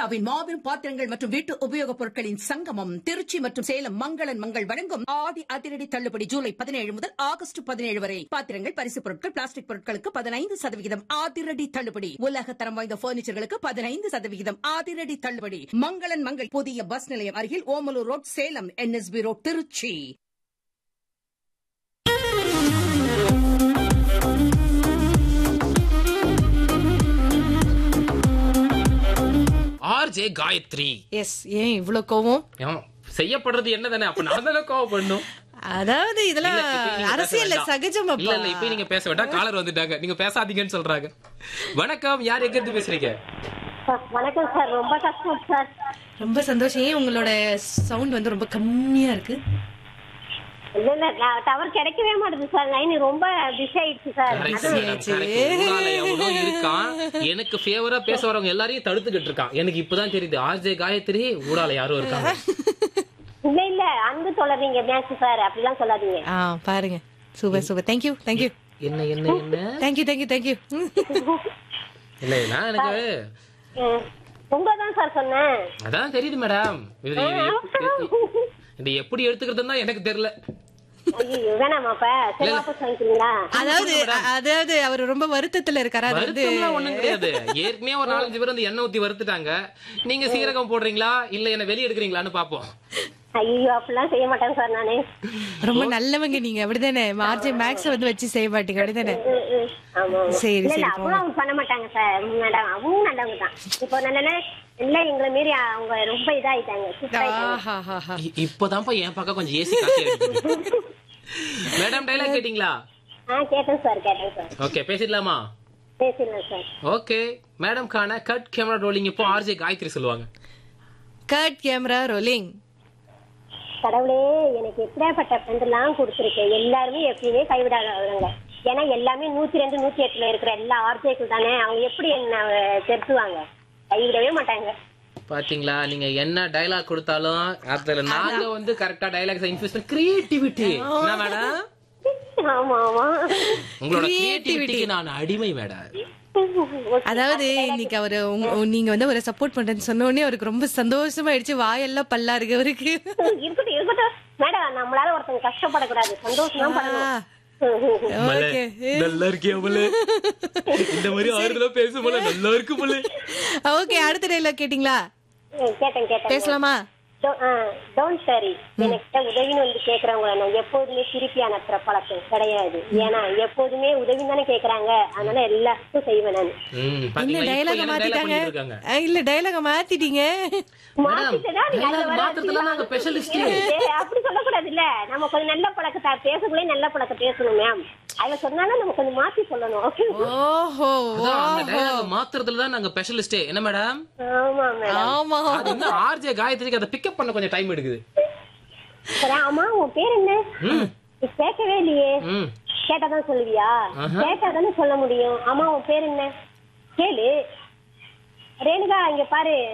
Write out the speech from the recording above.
இந்தியாவின் மாபெரும் பாத்திரங்கள் மற்றும் வீட்டு உபயோகப் பொருட்களின் சங்கமம் திருச்சி மற்றும் சேலம் மங்களன் மங்கள் வழங்கும் ஆதி அதிரடி தள்ளுபடி ஜூலை பதினேழு முதல் ஆகஸ்ட் பதினேழு வரை பாத்திரங்கள் பரிசுப் பொருட்கள் பிளாஸ்டிக் பொருட்களுக்கு பதினைந்து சதவிகிதம் அதிரடி தள்ளுபடி உலக தரம் வாய்ந்த பர்னிச்சர்களுக்கு பதினைந்து சதவிகிதம் அதிரடி தள்ளுபடி மங்களன் மங்கள் புதிய பஸ் நிலையம் அருகில் Omalur road Salem NSB road Trichy RJ Gayathri yes ஏன் இவ்ளோ கோவம் ஏன், செய்யப்படுறது என்ன தானே அப்ப நான் தானே கோவப்படணும் அதாவது இதெல்லாம் இல்ல, இப்ப நீங்க பேச அரசியல்ல வேண்டாம். சகஜம் இல்ல இல்ல இப்ப நீங்க பேச வேண்டாம் காலர் வந்துட்டாங்க நீங்க பேசாதீங்கன்னு சொல்றாங்க வணக்கம் யார் எங்க இருந்து பேசுறீங்க வணக்கம் சார் ரொம்ப கஷ்டம் சார் ரொம்ப சந்தோஷம் ஏன் உங்களோட சவுண்ட் வந்து ரொம்ப கம்மியா இருக்கு இல்ல இல்ல டவர் கிடைக்கவே மாட்டேது சார் லைன் ரொம்ப பிஸி ஆயிடுச்சு சார் Correct, madam, correct. ஊரால எவனோ இருக்கான் எனக்கு ஃபேவரா பேச வரவங்க எல்லாரையும் தடுத்துக்கிட்டு இருக்கான் எனக்கு இப்பதான் தெரியுது ஆர்ஜே காயத்ரி ஊரால யாரும் இருக்காங்க இல்ல இல்ல அன்பு தொடர்றீங்க மேட்ச் சார் அப்படிலாம் சொல்லாதீங்க ஆ பாருங்க சூப்பர் சூப்பர் தேங்க்யூ தேங்க்யூ என்ன என்ன என்ன தேங்க்யூ தேங்க்யூ தேங்க்யூ இல்ல நான் எனக்கு உங்களை தான் சார் சொன்னேன் அதான் தெரியுது மேடம் இது இது எப்- இது எப்படி எடுத்துக்கிறதுன்னு தான் எனக்கு தெரியல ஐயோ வேணாமா அப்ப சரி வாபஸ் வாங்கிக்கிறீங்களா அதாவது அதாவது அவர் ரொம்ப வருத்தத்துல இருக்காரு அது வந்து வருத்தம்லாம் ஒண்ணும் கிடையாது ஏற்கனவே ஒரு நாலஞ்சு பேர் வந்து எண்ணெய் ஊத்தி வறுத்துட்டாங்க நீங்க சீரகம் போடுறீங்களா இல்ல என்ன வெளிய எடுக்கிறீங்களான்னு பாப்போம் ஐயோ அப்படிலாம் செய்ய மாட்டேன் சார் நானு ரொம்ப நல்லவங்க நீங்க அப்படிதானே மார்ஜி மேக்ஸ் வந்து வச்சு செய்ய மாட்டீங்க அப்படிதானே ம், ம். ஆமா ஆமா. சரி, இல்ல, இல்ல, சரி, அவங்களும் அவங்க பண்ண மாட்டாங்க சார் மேடம் அவங்க நல்லவங்க தான் இப்போ நல்ல இல்ல எங்களை மீறி அவங்க ரொம்ப இதாயிட்டாங்க shift ஆயிட்டாங்க. ஆஹாஹாஹா. இ- இப்பதான்ப்பா என் பக்கம் கொஞ்சம் ஏசி காத்தி அடிக்குது மேடம் டைலாக் கேட்டீங்களா ஆ கேட்டேன் சார் கேட்டேன் சார் ஓகே பேசிடலாமா பேசிடலாம் சார் ஓகே மேடம் கான கட் கேமரா ரோலிங் இப்போ ஆர்ஜே காயத்ரி சொல்லுவாங்க கட் கேமரா ரோலிங் கடவுளே எனக்கு எப்படியாப்பட்ட ஃப்ரெண்ட் எல்லாம் கொடுத்துருக்கேன் எல்லாருமே எப்பயுமே கைவிடாதவங்க ஏன்னா எல்லாமே நூத்தி ரெண்டு நூத்தி எட்டுல இருக்கிற எல்லா ஆர்ஜேக்கள் தானே அவங்க எப்படி என்ன திருத்துவாங்க கைவிடவே மாட்டாங்க பாத்தீங்களா நீங்க என்ன டைலாக் கொடுத்தாலும் அதுல நாங்க வந்து கரெக்டா டைலாக்ஸ் இன்ஃபியூஸ் பண்ணி கிரியேட்டிவிட்டி என்ன மேடம் ஆமா ஆமா உங்களோட Creativity. கிரியேட்டிவிட்டிக்கு நான் அடிமை மேடம் அதாவது இன்னைக்கு அவரு உங்க- உங்க- நீங்க வந்து அவரை சப்போர்ட் பண்றேன்னு சொன்ன உடனே அவருக்கு ரொம்ப சந்தோஷமாயிடுச்சு வாயெல்லாம் பல்லா இருக்கு அவருக்கு இருக்கட்டும் இருக்கட்டும் மேடம் நம்மளால ஒருத்தங்க கஷ்டப்படக்கூடாது சந்தோஷமா படணும் ஓகே நல்லா இருக்கியா போல இந்த மாதிரி ஆறுதலா பேசும் போல நல்லா இருக்கு போல ஓகே அடுத்த டைலாக் கேட்டிங்களா கேட்டேன் கேட்டேன் பேசலாமா டோன்ட் சரி என்கிட்ட உதவின்னு வந்து கேக்குறவங்க நான் எப்போதுமே திருப்பி அனுப்புற பழக்கம் கிடையாது ஏன்னா எப்போதுமே உதவி தானே கேக்குறாங்க அதனால எல்லாத்துக்கும் செய்வேன் நான் ம், என்ன பாத்தீங்களா இப்போ டைலாக எனக்கு dialogue மாத்திட்டாங்க பண்ணிட்டு இருக்காங்க அஹ், இல்ல டைலாக மாத்திட்டீங்க மேடம் மாத்திட்டேனா நீங்க அதுல dialogue வர மாத்துறதுல நாங்க ஸ்பெஷலிஸ்ட் ஏய், அப்படி சொல்லக்கூடாது இல்ல நம்ம கொஞ்சம் நல்ல பழக்கத்தை பேசக்குள்ளே நல்ல பழக்கம் பேசணும் மேம் அதுல சொன்னாலும் நம்ம கொஞ்சம் மாத்தி சொல்லணும் ஓஹோ அதான் அந்த dialogue மாத்துறதுல தான் நாங்க ஸ்பெஷலிஸ்டே என்ன மேடம் ஆமா மேடம் ஆமா அது இன்னும் ஆர்ஜே காயத்ரிக்கு அதை பிக்கப் பண்ண கொஞ்சம் டைம் எடுக்குது சரி ஆமா உன் பேர் என்ன நீ கேட்கவே இல்லையே ம் கேட்டாதான் சொல்லுவியா கேட்டாதானே சொல்ல முடியும் ஆமா உன் பேர் என்ன கேளு ரேணுகா இங்க பாரு